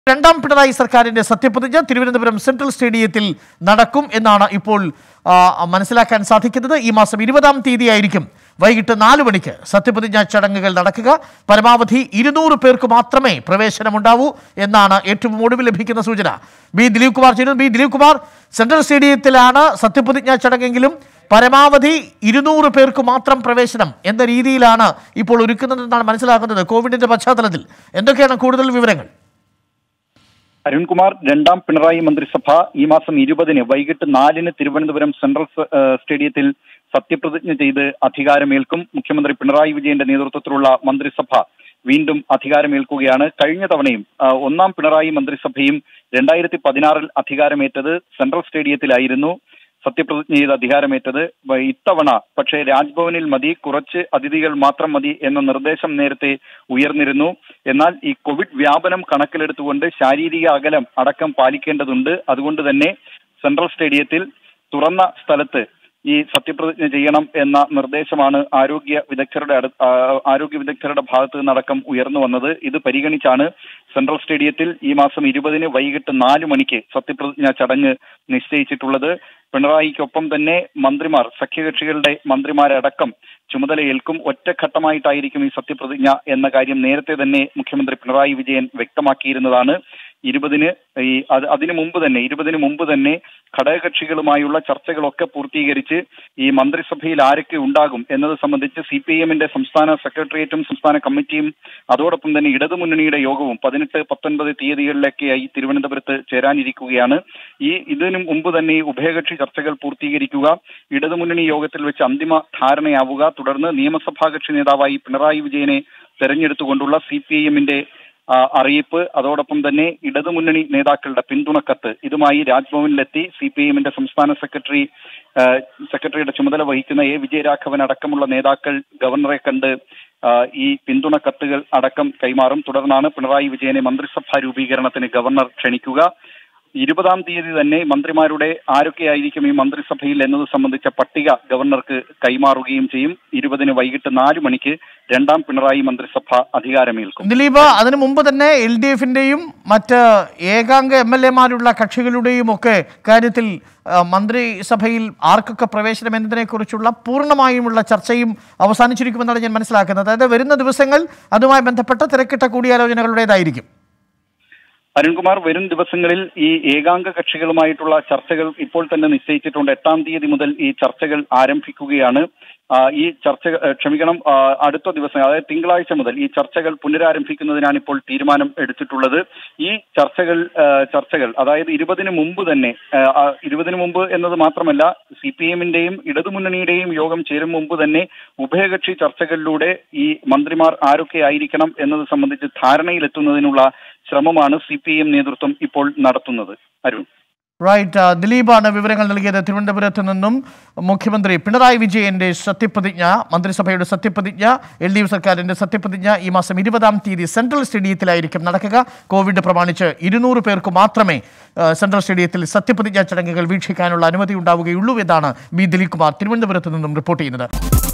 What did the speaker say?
രണ്ടാം പിണറായി സർക്കാരിന്റെ സത്യപ്രതിജ്ഞ തിരുവനന്തപുരം സെൻട്രൽ സ്റ്റേഡിയത്തിൽ നടക്കും എന്നാണ് ഇപ്പോൾ ആ, മനസ്സിലാക്കാൻ സാധിക്കുന്നത് ഈ മാസം ഇരുപതാം തീയതി ആയിരിക്കും വൈകിട്ട് നാല് മണിക്ക് സത്യപ്രതിജ്ഞാ ചടങ്ങുകൾ നടക്കുക പരമാവധി ഇരുന്നൂറ് പേർക്ക് മാത്രമേ പ്രവേശനമുണ്ടാവൂ എന്നാണ് ഏറ്റവും ഒടുവിൽ ലഭിക്കുന്ന സൂചന ബി ദിലീപ് കുമാർ ചേരുന്നു ബി ദിലീപ് കുമാർ സെൻട്രൽ സ്റ്റേഡിയത്തിലാണ് സത്യപ്രതിജ്ഞാ ചടങ്ങെങ്കിലും പരമാവധി ഇരുന്നൂറ് പേർക്ക് മാത്രം പ്രവേശനം എന്ന രീതിയിലാണ് ഇപ്പോൾ ഒരുക്കുന്നതെന്നാണ് മനസ്സിലാക്കുന്നത് കോവിഡിന്റെ പശ്ചാത്തലത്തിൽ എന്തൊക്കെയാണ് കൂടുതൽ വിവരങ്ങൾ അരുൺകുമാർ രണ്ടാം പിണറായി മന്ത്രിസഭ ഈ മാസം ഇരുപതിന് വൈകിട്ട് നാലിന് തിരുവനന്തപുരം സെൻട്രൽ സ- ഏഹ് സ്റ്റേഡിയത്തിൽ സത്യപ്രതിജ്ഞ ചെയ്ത് അധികാരമേൽക്കും മുഖ്യമന്ത്രി പിണറായി വിജയന്റെ നേതൃത്വത്തിലുള്ള മന്ത്രിസഭ വീണ്ടും അധികാരമേൽക്കുകയാണ് കഴിഞ്ഞ തവണയും ആ, ഒന്നാം പിണറായി മന്ത്രിസഭയും രണ്ടായിരത്തി പതിനാറിൽ അധികാരമേറ്റത് സെൻട്രൽ സ്റ്റേഡിയത്തിലായിരുന്നു സത്യപ്രതിജ്ഞ ചെയ്ത് അധികാരമേറ്റത് വ- ഇത്തവണ പക്ഷേ രാജ്ഭവനിൽ മതി കുറച്ച് അതിഥികൾ മാത്രം മതി എന്ന നിർദ്ദേശം നേരത്തെ ഉയർന്നിരുന്നു എന്നാൽ ഈ കോവിഡ് വ്യാപനം കണക്കിലെടുത്തുകൊണ്ട് ശാരീരിക അകലം അടക്കം പാലിക്കേണ്ടതുണ്ട് അതുകൊണ്ട് തന്നെ സെൻട്രൽ സ്റ്റേഡിയത്തിൽ തുറന്ന സ്ഥലത്ത് ഈ സത്യപ്രതിജ്ഞ ചെയ്യണം എന്ന നിർദ്ദേശമാണ് ആരോഗ്യ വിദഗ്ധരുടെ അടു ആ, ആരോഗ്യ വിദഗ്ധരുടെ ഭാഗത്ത് നിന്നടക്കം ഉയർന്നു വന്നത് ഇത് പരിഗണിച്ചാണ് സെൻട്രൽ സ്റ്റേഡിയത്തിൽ ഈ മാസം ഇരുപതിന് വൈകിട്ട് നാല് മണിക്ക് സത്യപ്രതിജ്ഞ ചടങ്ങ് നിശ്ചയിച്ചിട്ടുള്ളത് പിണറായിക്കൊപ്പം തന്നെ മന്ത്രിമാർ സഖ്യകക്ഷികളുടെ മന്ത്രിമാരടക്കം ചുമതലയേൽക്കും ഒറ്റഘട്ടമായിട്ടായിരിക്കും ഈ സത്യപ്രതിജ്ഞ എന്ന കാര്യം നേരത്തെ തന്നെ മുഖ്യമന്ത്രി പിണറായി വിജയൻ വ്യക്തമാക്കിയിരുന്നതാണ് ഇരുപതിന് ഈ അത് അതിനു മുമ്പ് തന്നെ ഇരുപതിന് മുമ്പ് തന്നെ ഘടകകക്ഷികളുമായുള്ള ചർച്ചകളൊക്കെ പൂർത്തീകരിച്ച് ഈ മന്ത്രിസഭയിൽ ആരൊക്കെ ഉണ്ടാകും എന്നത് സംബന്ധിച്ച് സി പി എമ്മിന്റെ സംസ്ഥാന സെക്രട്ടേറിയറ്റും സംസ്ഥാന കമ്മിറ്റിയും അതോടൊപ്പം തന്നെ ഇടതുമുന്നണിയുടെ യോഗവും പതിനെട്ട് പത്തൊൻപത് തീയതികളിലൊക്കെയായി തിരുവനന്തപുരത്ത് ചേരാനിരിക്കുകയാണ് ഈ ഇതിനു മുമ്പ് തന്നെ ഈ ഉഭയകക്ഷി ചർച്ചകൾ പൂർത്തീകരിക്കുക ഇടതുമുന്നണി യോഗത്തിൽ വെച്ച് അന്തിമ ധാരണയാവുക തുടർന്ന് നിയമസഭാ കക്ഷി നേതാവായി പിണറായി വിജയനെ തെരഞ്ഞെടുത്തുകൊണ്ടുള്ള സി പി ഐ എമ്മിന്റെ ആ, അറിയിപ്പ് അതോടൊപ്പം തന്നെ ഇടതുമുന്നണി നേതാക്കളുടെ പിന്തുണക്കത്ത് ഇതുമായി രാജ്ഭവനിലെത്തി സി പി എമ്മിന്റെ സംസ്ഥാന സെക്രട്ടറി ആ, സെക്രട്ടറിയുടെ ചുമതല വഹിക്കുന്ന എ വിജയരാഘവൻ അടക്കമുള്ള നേതാക്കൾ ഗവർണറെ കണ്ട് ആ, ഈ പിന്തുണ കത്തുകൾ അടക്കം കൈമാറും തുടർന്നാണ് പിണറായി വിജയനെ മന്ത്രിസഭാ രൂപീകരണത്തിന് ഗവർണർ ക്ഷണിക്കുക ഇരുപതാം തീയതി തന്നെ മന്ത്രിമാരുടെ ആരൊക്കെയായിരിക്കും ഈ മന്ത്രിസഭയിൽ എന്നത് സംബന്ധിച്ച പട്ടിക ഗവർണർക്ക് കൈമാറുകയും ചെയ്യും ഇരുപതിന് വൈകിട്ട് നാല് മണിക്ക് രണ്ടാം പിണറായി മന്ത്രിസഭ അധികാരമേൽക്കും ദിലീപ് അതിനു മുമ്പ് തന്നെ എൽ ഡി എഫിന്റെയും മറ്റ് ഏകാംഗ എം എൽ എമാരുള്ള കക്ഷികളുടെയും ഒക്കെ കാര്യത്തിൽ ആ, മന്ത്രിസഭയിൽ ആർക്കൊക്കെ പ്രവേശനം എന്നതിനെക്കുറിച്ചുള്ള പൂർണ്ണമായുമുള്ള ചർച്ചയും അവസാനിച്ചിരിക്കുമെന്നാണ് ഞാൻ മനസ്സിലാക്കുന്നത് അതായത് വരുന്ന ദിവസങ്ങൾ അതുമായി ബന്ധപ്പെട്ട തിരക്കിട്ട കൂടിയാലോചനകളുടേതായിരിക്കും അരുൺകുമാർ വരും ദിവസങ്ങളിൽ ഈ ഏകാംഗ കക്ഷികളുമായിട്ടുള്ള ചർച്ചകൾ ഇപ്പോൾ തന്നെ നിശ്ചയിച്ചിട്ടുണ്ട് എട്ടാം തീയതി മുതൽ ഈ ചർച്ചകൾ ആരംഭിക്കുകയാണ് ആ, ഈ ചർച്ച ഏഹ്, ക്ഷമിക്കണം ആ, അടുത്ത ദിവസം അതായത് തിങ്കളാഴ്ച മുതൽ ഈ ചർച്ചകൾ പുനരാരംഭിക്കുന്നതിനാണ് ഇപ്പോൾ തീരുമാനം എടുത്തിട്ടുള്ളത് ഈ ചർച്ചകൾ ആ, ചർച്ചകൾ അതായത് ഇരുപതിന് മുമ്പ് തന്നെ ആ, ആ, ഇരുപതിന് മുമ്പ് എന്നത് മാത്രമല്ല സി പി എമ്മിന്റെയും ഇടതുമുന്നണിയുടെയും യോഗം ചേരും മുമ്പ് തന്നെ ഉഭയകക്ഷി ചർച്ചകളിലൂടെ ഈ മന്ത്രിമാർ ആരൊക്കെ ആയിരിക്കണം എന്നത് സംബന്ധിച്ച് ധാരണയിലെത്തുന്നതിനുള്ള ശ്രമമാണ് സി പി എം നേതൃത്വം ഇപ്പോൾ നടത്തുന്നത് അരുൺ റൈറ്റ് ദിലീപാണ് വിവരങ്ങൾ നൽകിയത് തിരുവനന്തപുരത്ത് നിന്നും മുഖ്യമന്ത്രി പിണറായി വിജയന്റെ സത്യപ്രതിജ്ഞ മന്ത്രിസഭയുടെ സത്യപ്രതിജ്ഞ എൽ ഡി എഫ് സർക്കാരിന്റെ സത്യപ്രതിജ്ഞ ഈ മാസം ഇരുപതാം തീയതി സെൻട്രൽ സ്റ്റേഡിയത്തിലായിരിക്കും നടക്കുക കോവിഡ് പ്രമാണിച്ച് ഇരുന്നൂറ് പേർക്ക് മാത്രമേ ആ, സെൻട്രൽ സ്റ്റേഡിയത്തിൽ സത്യപ്രതിജ്ഞാ ചടങ്ങുകൾ വീക്ഷിക്കാനുള്ള അനുമതി ഉണ്ടാവുകയുള്ളൂ എന്നാണ് ബി ദിലീപ് കുമാർ തിരുവനന്തപുരത്ത് നിന്നും റിപ്പോർട്ട് ചെയ്യുന്നത്